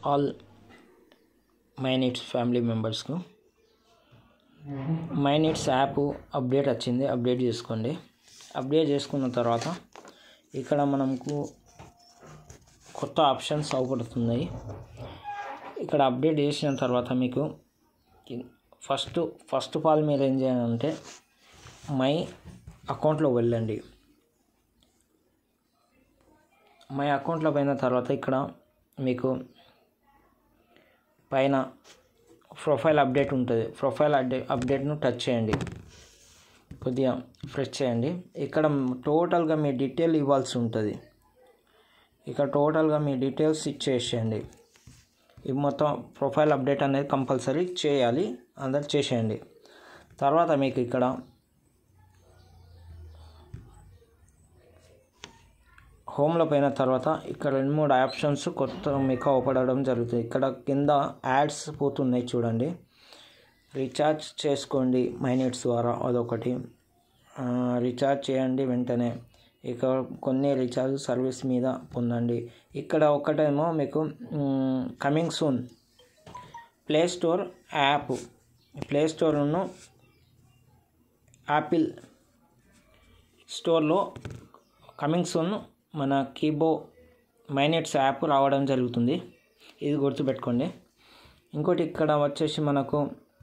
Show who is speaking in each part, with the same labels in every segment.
Speaker 1: all my needs family మెంబర్స్కు my needs app update వచ్చింది update చేసుకోండి అప్డేట్ చేసుకున్న తర్వాత ఇక్కడ మనకు కొత్త ఆప్షన్స్ అవపడుతున్నాయి ఇక్కడ అప్డేట్ చేసిన తర్వాత మీకు ఫస్ట్ ఫస్ట్ ఆఫ్ ఆల్ మీరు ఏం చేయాలంటే మై అకౌంట్లో వెళ్ళండి మై అకౌంట్లో పోయిన తర్వాత ఇక్కడ మీకు పైన ప్రొఫైల్ అప్డేట్ ఉంటుంది ప్రొఫైల్ అప్డే అప్డేట్ను టచ్ చేయండి కొద్దిగా ప్రెస్ చేయండి ఇక్కడ టోటల్గా మీ డీటెయిల్ ఇవ్వాల్సి ఉంటుంది ఇక్కడ టోటల్గా మీ డీటెయిల్స్ ఇచ్చేసేయండి ఇది మొత్తం ప్రొఫైల్ అప్డేట్ అనేది కంపల్సరీ చేయాలి అందరు చేసేయండి తర్వాత మీకు ఇక్కడ హోమ్లో పోయిన తర్వాత ఇక్కడ రెండు మూడు ఆప్షన్స్ కొత్త మీకు అవపడడం జరుగుతుంది ఇక్కడ కింద యాడ్స్ పోతున్నాయి చూడండి రీఛార్జ్ చేసుకోండి మైనెట్స్ ద్వారా అదొకటి రీఛార్జ్ చేయండి వెంటనే ఇక కొన్ని రీఛార్జ్ సర్వీస్ మీద పొందండి ఇక్కడ ఒకటేమో మీకు coming soon play store app play స్టోర్ను యాపిల్ స్టోర్లో కమింగ్ సూన్ మన కీబో మైనెట్స్ యాప్ రావడం జరుగుతుంది ఇది గుర్తుపెట్టుకోండి ఇంకోటి ఇక్కడ వచ్చేసి మనకు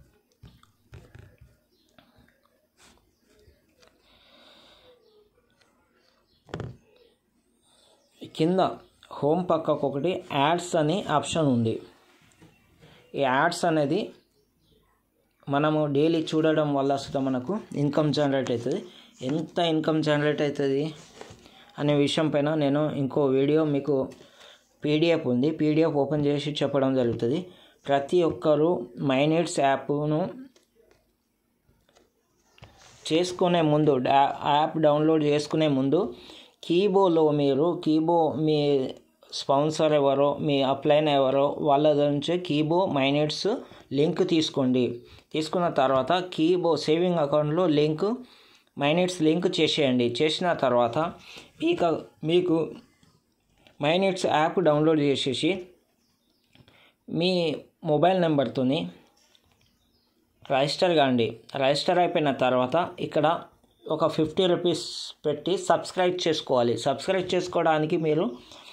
Speaker 1: కింద హోమ్ పక్కకు ఒకటి యాడ్స్ అని ఆప్షన్ ఉంది ఈ యాడ్స్ అనేది మనము డైలీ చూడడం వల్ల అసలు మనకు ఇన్కమ్ జనరేట్ అవుతుంది ఎంత ఇన్కమ్ జనరేట్ అవుతుంది అనే విషయం పైన నేను ఇంకో వీడియో మీకు పీడిఎఫ్ ఉంది పీడిఎఫ్ ఓపెన్ చేసి చెప్పడం జరుగుతుంది ప్రతి ఒక్కరూ మైనెట్స్ యాప్ను చేసుకునే ముందు యాప్ డౌన్లోడ్ చేసుకునే ముందు కీబోలో మీరు కీబో మీ స్పాన్సర్ ఎవరో మీ అప్లైన్ ఎవరో వాళ్ళ నుంచి కీబో మైనెట్స్ లింక్ తీసుకోండి తీసుకున్న తర్వాత కీబో సేవింగ్ అకౌంట్లో లింక్ మైనెట్స్ లింక్ చేసేయండి చేసిన తర్వాత మీకు మీకు మైనెట్స్ యాప్ డౌన్లోడ్ చేసేసి మీ మొబైల్ నెంబర్తోని రిజిస్టర్ కాండి రిజిస్టర్ అయిపోయిన తర్వాత ఇక్కడ ఒక ఫిఫ్టీ రూపీస్ పెట్టి సబ్స్క్రైబ్ చేసుకోవాలి సబ్స్క్రైబ్ చేసుకోవడానికి మీరు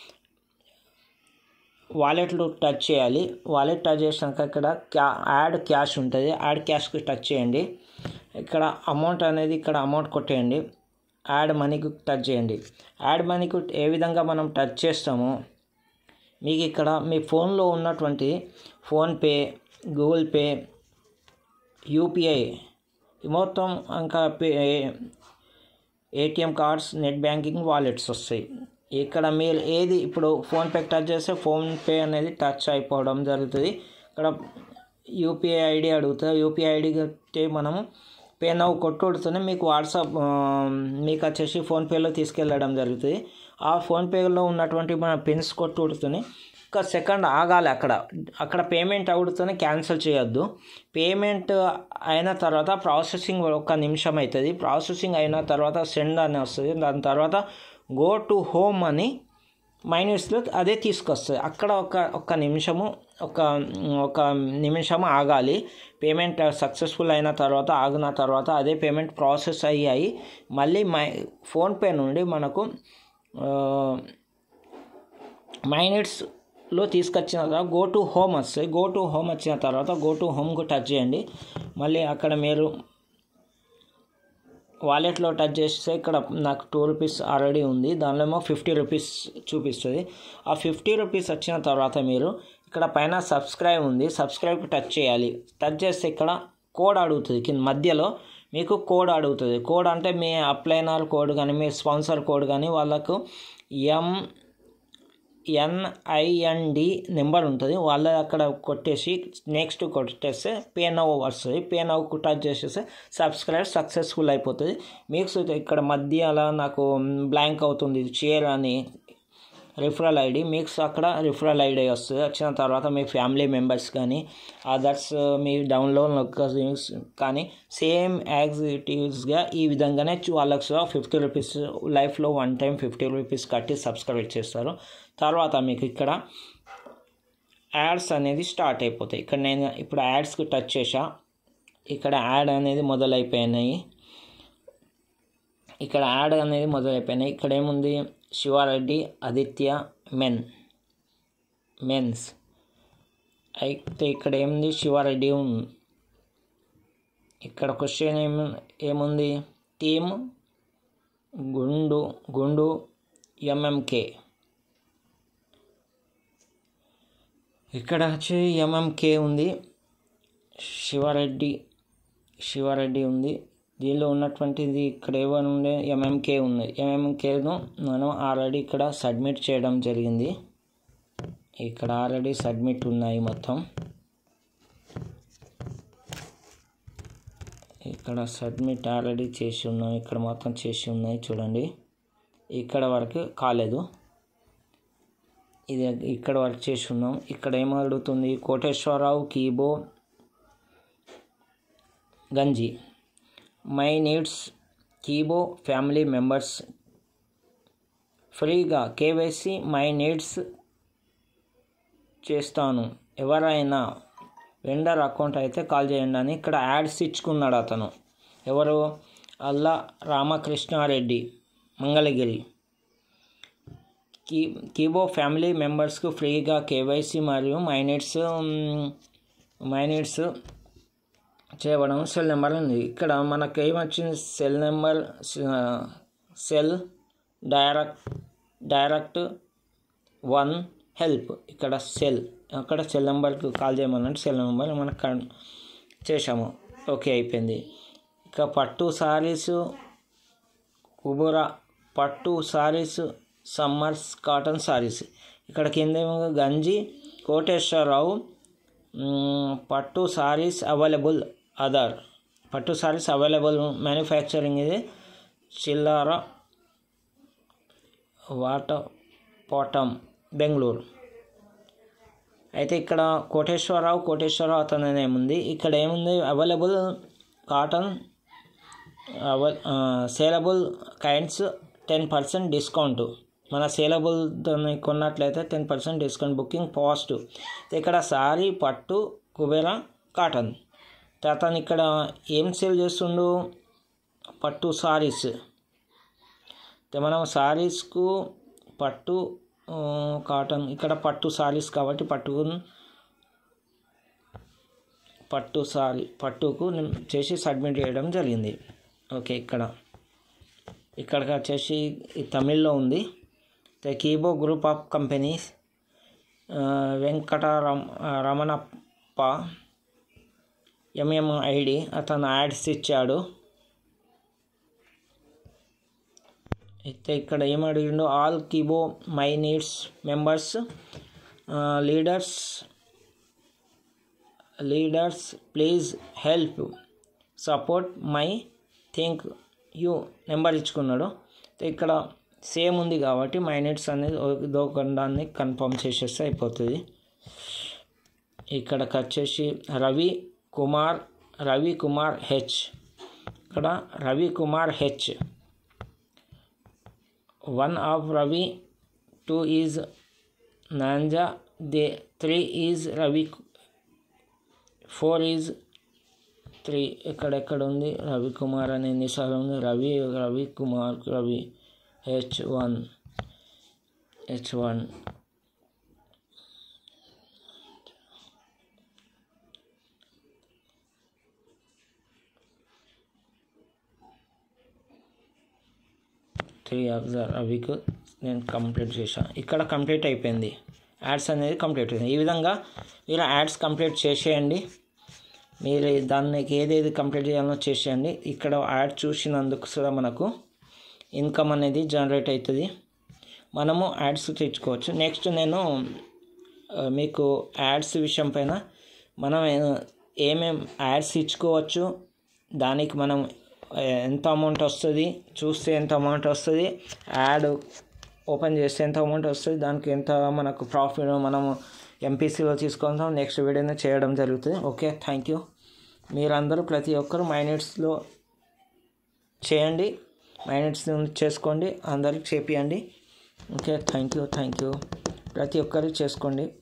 Speaker 1: వాలెట్లో టచ్ చేయాలి వాలెట్ టచ్ చేసినాక ఇక్కడ క్యా యాడ్ క్యాష్ ఉంటుంది యాడ్ క్యాష్కి టచ్ చేయండి ఇక్కడ అమౌంట్ అనేది ఇక్కడ అమౌంట్ కొట్టేయండి యాడ్ మనీకి టచ్ చేయండి యాడ్ మనీకి ఏ విధంగా మనం టచ్ చేస్తామో మీకు ఇక్కడ మీ ఫోన్లో ఉన్నటువంటి ఫోన్పే గూగుల్ పే యూపీఐ మొత్తం ఇంకా pay ATM cards net banking wallets వస్తాయి ఇక్కడ మీరు ఏది ఇప్పుడు ఫోన్పే టచ్ చేస్తే ఫోన్పే అనేది టచ్ అయిపోవడం జరుగుతుంది ఇక్కడ యూపీఐ ఐడి అడుగుతుంది యూపీఐ ఐడి కట్టి మనము పే నవ్వు కొట్టుడుతూనే మీకు వాట్సాప్ మీకు వచ్చేసి ఫోన్పేలో తీసుకెళ్ళడం జరుగుతుంది ఆ ఫోన్పేలో ఉన్నటువంటి మన పిన్స్ కొట్టుడుతూనే ఒక సెకండ్ ఆగాలి అక్కడ అక్కడ పేమెంట్ అవుడుతూనే క్యాన్సిల్ చేయొద్దు పేమెంట్ అయిన తర్వాత ప్రాసెసింగ్ ఒక నిమిషం అవుతుంది ప్రాసెసింగ్ అయిన తర్వాత సెండ్ అని వస్తుంది దాని తర్వాత గో టు హోమ్ అని మైనస్లో అదే తీసుకొస్తుంది అక్కడ ఒక ఒక నిమిషము ఒక ఒక నిమిషం ఆగాలి పేమెంట్ సక్సెస్ఫుల్ అయిన తర్వాత ఆగిన తర్వాత అదే పేమెంట్ ప్రాసెస్ అయ్యాయి మళ్ళీ మై ఫోన్పే నుండి మనకు మైనిట్స్లో తీసుకొచ్చిన తర్వాత గో టు హోమ్ వస్తాయి గో టు హోమ్ వచ్చిన తర్వాత గో టు హోమ్కు టచ్ చేయండి మళ్ళీ అక్కడ మీరు వాలెట్లో టచ్ చేస్తే ఇక్కడ నాకు టూ రూపీస్ ఆల్రెడీ ఉంది దానిలో ఏమో ఫిఫ్టీ రూపీస్ చూపిస్తుంది ఆ ఫిఫ్టీ రూపీస్ వచ్చిన తర్వాత మీరు ఇక్కడ పైన సబ్స్క్రైబ్ ఉంది సబ్స్క్రైబ్కి టచ్ చేయాలి టచ్ చేస్తే ఇక్కడ కోడ్ అడుగుతుంది కింద మధ్యలో మీకు కోడ్ అడుగుతుంది కోడ్ అంటే మీ అప్లైనర్ కోడ్ కానీ మీ స్పాన్సర్ కోడ్ కానీ వాళ్ళకు ఎం ఎన్ఐఎన్డి నెంబర్ ఉంటుంది వాళ్ళ అక్కడ కొట్టేసి నెక్స్ట్ కొట్టేస్తే పే నవ్ వస్తుంది పే నవ్కు టచ్ చేసేస్తే సబ్స్క్రైబ్ సక్సెస్ఫుల్ అయిపోతుంది మీకు ఇక్కడ మధ్యలో నాకు బ్లాంక్ అవుతుంది షేర్ అని రిఫరల్ ఐడి మీకు అక్కడ రిఫరల్ ఐడి వస్తుంది వచ్చిన తర్వాత మీ ఫ్యామిలీ మెంబర్స్ కానీ అదర్స్ మీ డౌన్లోడ్ కానీ సేమ్ యాక్టివిటీస్గా ఈ విధంగానే వాళ్ళకి ఫిఫ్టీ రూపీస్ లైఫ్లో వన్ టైం ఫిఫ్టీ రూపీస్ కట్టి సబ్స్క్రైబ్ చేస్తారు తర్వాత మీకు ఇక్కడ యాడ్స్ అనేది స్టార్ట్ అయిపోతాయి ఇక్కడ నేను ఇప్పుడు యాడ్స్కి టచ్ చేసా ఇక్కడ యాడ్ అనేది మొదలైపోయినాయి ఇక్కడ యాడ్ అనేది మొదలైపోయినాయి ఇక్కడ ఏముంది శివారెడ్డి ఆదిత్య మెన్ మెన్స్ అయితే ఇక్కడ ఏముంది శివారెడ్డి ఉంది ఇక్కడ క్వశ్చన్ ఏము ఏముంది టీమ్ గుండు గుండు ఎంఎంకే ఇక్కడ వచ్చి ఎంఎంకే ఉంది శివారెడ్డి శివారెడ్డి ఉంది దీనిలో ఉన్నటువంటిది ఇక్కడ ఏమైనా ఉండే ఎంఎంకే ఉంది ఎంఎంకేను మనం ఆల్రెడీ ఇక్కడ సబ్మిట్ చేయడం జరిగింది ఇక్కడ ఆల్రెడీ సబ్మిట్ ఉన్నాయి మొత్తం ఇక్కడ సబ్మిట్ ఆల్రెడీ చేసి ఉన్నాం ఇక్కడ మొత్తం చేసి ఉన్నాయి చూడండి ఇక్కడ వరకు కాలేదు ఇది ఇక్కడ వర్క్ చేసి ఉన్నాం ఇక్కడ ఏం అడుగుతుంది Koteswararao Kibo Ganji my needs Kibo family members ఫ్రీగా కేవైసీ మై నీడ్స్ చేస్తాను ఎవరైనా వెండర్ అకౌంట్ అయితే కాల్ చేయండి అని ఇక్కడ యాడ్స్ ఇచ్చుకున్నాడు అతను ఎవరు అల్లా రామకృష్ణారెడ్డి మంగళగిరి కీ కీబో ఫ్యామిలీ మెంబర్స్కు ఫ్రీగా కేవైసీ మరియు మైనిట్స్ మైనిట్స్ చేయడం సెల్ నెంబర్ ఉంది ఇక్కడ మనకు ఏమొచ్చింది cell number cell direct direct one help ఇక్కడ సెల్ అక్కడ సెల్ నెంబర్కి కాల్ చేయమన్నట్టు సెల్ నెంబర్ మనకు చేసాము ఓకే అయిపోయింది ఇక పట్టు సారీస్ కుబురా పట్టు సారీస్ సమ్మర్స్ కాటన్ సారీస్ ఇక్కడ కింద గంజి కోటేశ్వరరావు పట్టు సారీస్ అవైలబుల్ అదర్ పట్టు సారీస్ అవైలబుల్ మ్యానుఫ్యాక్చరింగ్ ఇది చిల్లార వాటర్ పాటం బెంగళూరు అయితే ఇక్కడ కోటేశ్వరరావు కోటేశ్వరరావు అతను ఏముంది ఇక్కడ ఏముంది అవైలబుల్ కాటన్ అవ saleable kinds ten percent discount మన సేలబుల్ దాన్ని కొన్నట్లయితే ten percent discount booking positive ఇక్కడ సారీ పట్టు కుబేరా కాటన్ అతను ఇక్కడ ఏం సేల్ చేస్తుండు పట్టు సారీస్ మనం సారీస్కు పట్టు కాటన్ ఇక్కడ పట్టు సారీస్ కాబట్టి పట్టుకు పట్టు సారీ పట్టుకు చేసి సబ్మిట్ చేయడం జరిగింది ఓకే ఇక్కడ ఇక్కడికి వచ్చేసి తమిళ్లో ఉంది the Kibo group of companies Venkata Rama Ramanappa MMID అతను యాడ్స్ ఇచ్చాడు అయితే ఇక్కడ ఏం అడిగిండు all Kibo my needs members leaders leaders please help support my think you number ఇచ్చుకున్నాడు ఇక్కడ సేమ్ ఉంది కాబట్టి మైనట్స్ అనేది దోకండాన్ని కన్ఫర్మ్ చేసేస్తే అయిపోతుంది ఇక్కడికి వచ్చేసి రవి కుమార్ రవి కుమార్ హెచ్ ఇక్కడ Ravi Kumar H one of Ravi two is నాంజా the three is Ravi four is three ఎక్కడెక్కడ ఉంది రవి కుమార్ అని ఎన్నిసార్లు ఉంది Ravi Ravi Kumar Ravi H one H one three observe రవికు నేను కంప్లీట్ చేశాను ఇక్కడ కంప్లీట్ అయిపోయింది యాడ్స్ అనేది కంప్లీట్ అయింది ఈ విధంగా మీరు యాడ్స్ కంప్లీట్ చేసేయండి మీరు దానికి ఏదేది కంప్లీట్ చేయాలో చేసేయండి ఇక్కడ యాడ్ చూసినందుకు కూడా మనకు ఇన్కమ్ అనేది జనరేట్ అవుతుంది మనము యాడ్స్ తెచ్చుకోవచ్చు నెక్స్ట్ నేను మీకు యాడ్స్ విషయం పైన మనం ఏమేం యాడ్స్ ఇచ్చుకోవచ్చు దానికి మనం ఎంత అమౌంట్ వస్తుంది చూస్తే ఎంత అమౌంట్ వస్తుంది యాడ్ ఓపెన్ చేస్తే ఎంత అమౌంట్ వస్తుంది దానికి ఎంత మనకు ప్రాఫిట్ మనము ఎంపీసీలో తీసుకుంటాం నెక్స్ట్ వీడియోని చేయడం జరుగుతుంది ఓకే థ్యాంక్ యూ మీరందరూ ప్రతి ఒక్కరు మైనట్స్లో చేయండి మైనట్స్ చేసుకోండి అందరికి చేపియండి okay thank you thank you ప్రతి ఒక్కరు చేసుకోండి